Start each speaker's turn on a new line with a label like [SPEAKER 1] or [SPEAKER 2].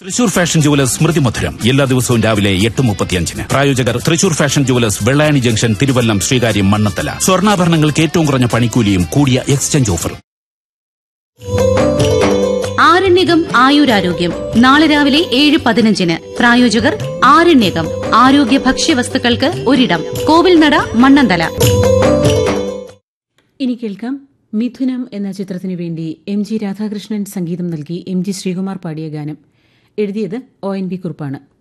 [SPEAKER 1] Thrissur fashion jewellers സ്മൃതി മധുരം എല്ലാ ദിവസവും രാവിലെ എട്ട് മുപ്പത്തിയഞ്ചിന് പ്രായോജകർ Thrissur fashion jewellers Vellayani junction Thiruvallam Sreekaryam Mannanthala സ്വർണ്ണാഭരണങ്ങൾക്ക് ഏറ്റവും കുറഞ്ഞ പണിക്കൂലിയും കൂടിയ എക്സ്ചേഞ്ച് ഓഫറും
[SPEAKER 2] ആരണ്യകം ആയുരാരോഗ്യം നാളെ രാവിലെ ഏഴ് പതിനഞ്ചിന് പ്രായോജകർ ആരണ്യകം ആരോഗ്യ ഭക്ഷ്യവസ്തുക്കൾക്ക് ഒരിടം കോവിൽനട മണ്ണന്തല
[SPEAKER 3] ഇനി കേൾക്കാം മിഥുനം എന്ന ചിത്രത്തിനു വേണ്ടി എം ജി രാധാകൃഷ്ണൻ സംഗീതം നൽകി എം ജി ശ്രീകുമാർ പാടിയ ഗാനം എഴുതിയത് ഒ എൻ ബി കുറുപ്പാണ്